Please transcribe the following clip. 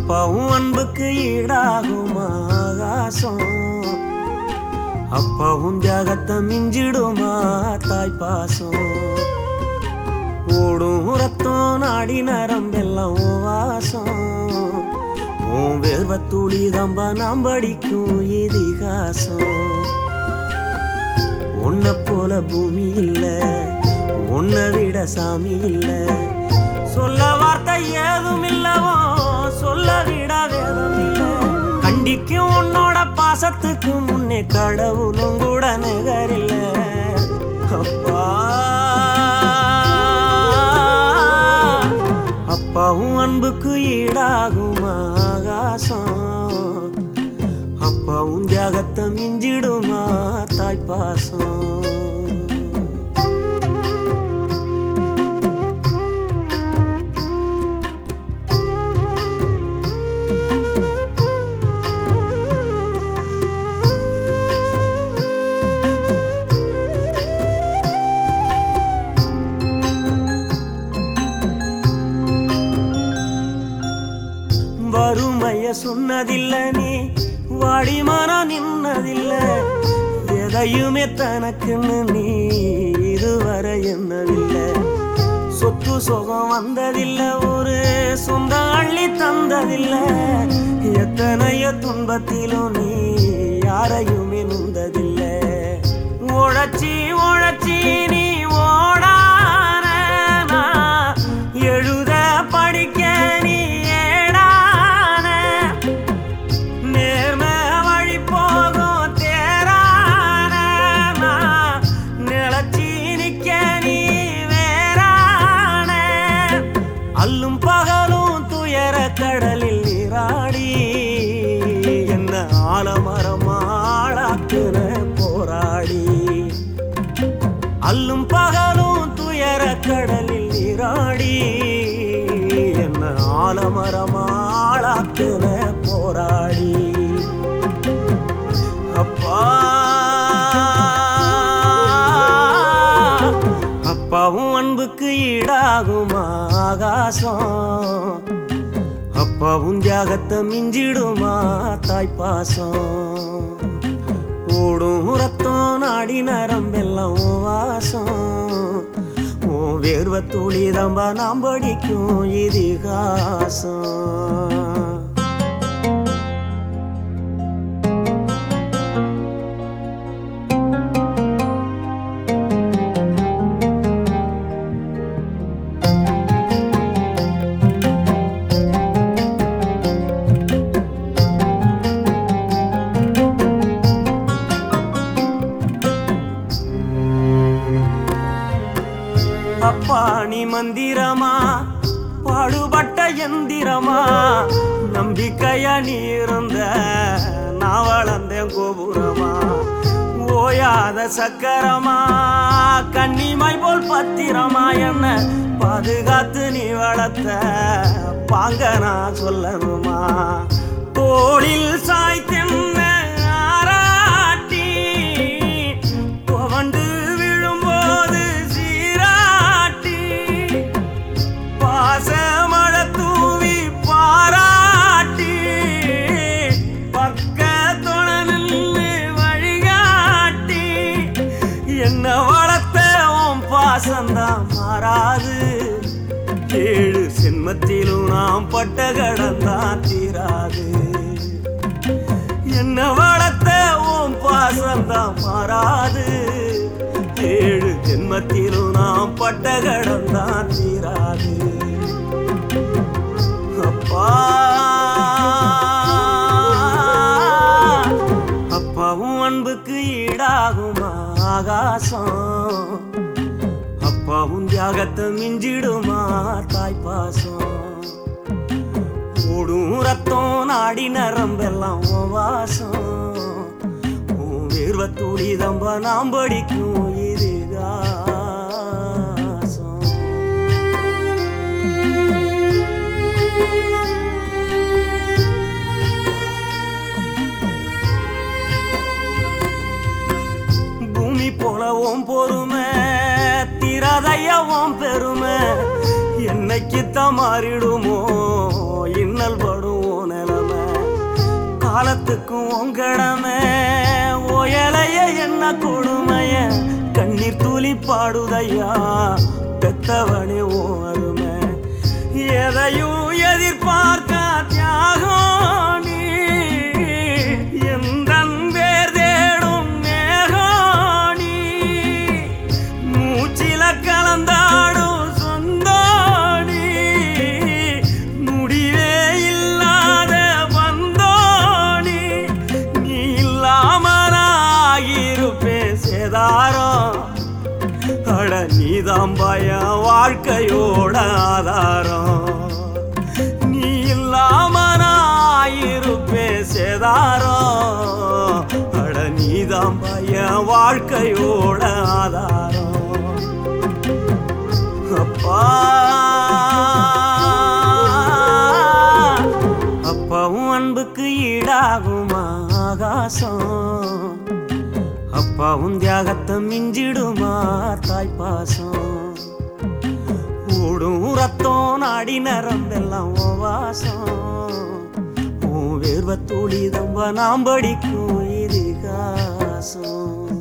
அப்பாவும் அன்புக்கு ஈடாகுமா ஆகாசம் அப்பாவும் தியாகத்தை மிஞ்சிடுமா தாய் பாசம் ஓடும் ரத்தம் நாடி நரம்பெல்லாம் உன் வாசம் உன் வேர்வ துளி தம்ப நாம் படிக்கும் இதிகாசம் உன்னை போல பூமி இல்ல உன்னை விட சாமி இல்ல சொல்ல வார்த்தை ஏதும் இல்லவோ சொல்ல விட வேதம் இல்ல கண்டிக்கும் உன்னோட பாசத்துக்கு முன்னே கடவுளும் கூட நிகரில்ல அப்பா அப்பாவும் அன்புக்கு ஈடாகுமா ஆகாசம் அப்பாவும் தியாகத்தை மிஞ்சிடுமா தாய் பாசம் வறுமைய சொன்னதில்ல நீ வாடிமானா நின்னதில்ல எதையுமே தனக்குன்னு நீ இதுவரை என்னதில்ல சொத்து சுகம் வந்ததில்ல ஒரு சொந்த அள்ளி தந்ததில்ல எத்தனையோ துன்பத்திலும் நீ யாரையுமே நுந்ததில்ல உழைச்சி உழைச்சி நீ ஓடான நான் எழுத படிக்க நீ ஏடான நேர்ம வழி போகும் தேரான நான் நிலச்சி நிக்க நீ வேறான அல்லும் பகலும் துயர கடலில் நீராடி என்ன ஆலமரமாளாக்குன போராடி அல்லும் பகலும் துயர கடலில் நீராடி என்ன ஆலமரமாளாக்குன போராடி அப்பா அப்பாவும் அன்புக்கு ஈடாகுமா ஆகாசம் அப்பாவும் தியாகத்தை மிஞ்சிடுமா தாய் பாசம் ஓடும் ரத்தம் நாடி நரம்பெல்லாம் உன் வாசம் உன் வேர்வ துளி தம்ப நாம் படிக்கும் இதிகாசம் அப்பா நீ மந்திரமா பாடுபட்ட எந்திரமா நம்பிக்கையா நீ இருந்த நான் வளர்ந்தேன் கோபுரமா ஓயாத சக்கரமா கன்னிமாய் போல் பத்திரமா என்ன பாதுகாத்து நீ வளர்த்த பாங்க நான் சொல்லணுமா தோளில் சாய்த்தென்ன ஆராட்டி துவண்டு விழும்போது சீராட்டி பாசமழ தூவி பாராட்டி பக்கத்தொட நின்று வழிகாட்டி என்ன வளர்த்த உன் பாசந்தான் மாறாது ஏழு சென்மத்திலும் நாம் பட்ட கடந்தான் தீராது என்ன வளர்த்த உன் பாசந்தான் மாறாது ஏழு ஜென்மத்திலும் நாம் பட்ட கடந்தான் தீராது அப்பா அப்பாவும் அன்புக்கு ஈடாகுமா ஆகாசம் அப்பாவும் தியாகத்தை மிஞ்சிடுமா தாய் பாசம் ஓடும் ரத்தம் நாடி நரம்பெல்லாம் உன் வாசம் உன் வேர்வ துளி தம்ப நாம் படிக்கும் இதுகாசம் பூமி போல உன் பொறுமை திராதையவும் பெருமை என்னைக்கு மாறிடுமோ இன்னல் படும் உன் காலத்துக்கும் உங்கடமை ஓயலைய என்ன கொடுமைய கண்ணீர் துளி பாடுதையா பெத்தவனே ஓ அருமை எதையும் எதிர்பார்க்க தியாகம் நீ எந்தன் பேர் தேடும் மேகம் நீ மூச்சில கலந்தாடும் சொந்தோடி முடிவே இல்லாத வந்தோடி நீ இல்லாம நாகிருப்பேன் சேதாரம் அட நீதான் பயம் வாழ்க்கையோட ஆதாரம் நீ இல்லாம நாயிருப்பேன் சேதாரம் அட நீதான் பயம் வாழ்க்கையோட ஆதாரம் அப்பா அப்பாவும் அன்புக்கு ஈடாகுமா ஆகாசம் அப்பாவும் தியாகத்தை மிஞ்சிடுமா தாய்ப்பாசம் ஓடும் ரத்தம் நாடி நரம்பெல்லாம் உன் வாசம் உன் வேர்வ துளி தம்ப நாம் படிக்கும் இதிகாசம்